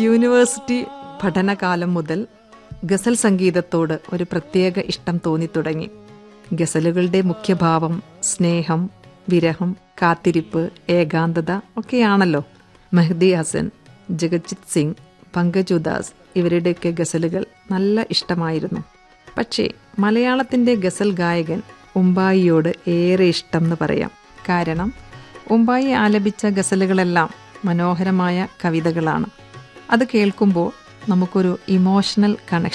university പഠനകാലം മുതൽ ഗസൽ സംഗീതത്തോട് ഒരു പ്രത്യേക ഇഷ്ടം തോന്നിത്തുടങ്ങി ഗസലുകളുടെ മുഖ്യഭാവം സ്നേഹം വിരഹം കാത്തിരിപ്പ് ഏകാന്തത ഒക്കെയാണല്ലോ മെഹ്ദി ഹസൻ ജഗജിത് സിംഗ് പങ്കജ് ഉദാസ് ഇവരുടെയൊക്കെ ഗസലുകൾ നല്ല ഇഷ്ടമായിരുന്നു പക്ഷേ മലയാളത്തിൻ്റെ ഗസൽ ഗായകൻ ഉമ്പായിയോട് ഏറെ ഇഷ്ടം എന്ന് പറയാം കാരണം ഉമ്പായി ആലപിച്ച ഗസലുകളെല്ലാം മനോഹരമായ കവിതകളാണ് അത് കേൾക്കുമ്പോൾ നമുക്കൊരു ഇമോഷണൽ കണക്ഷൻ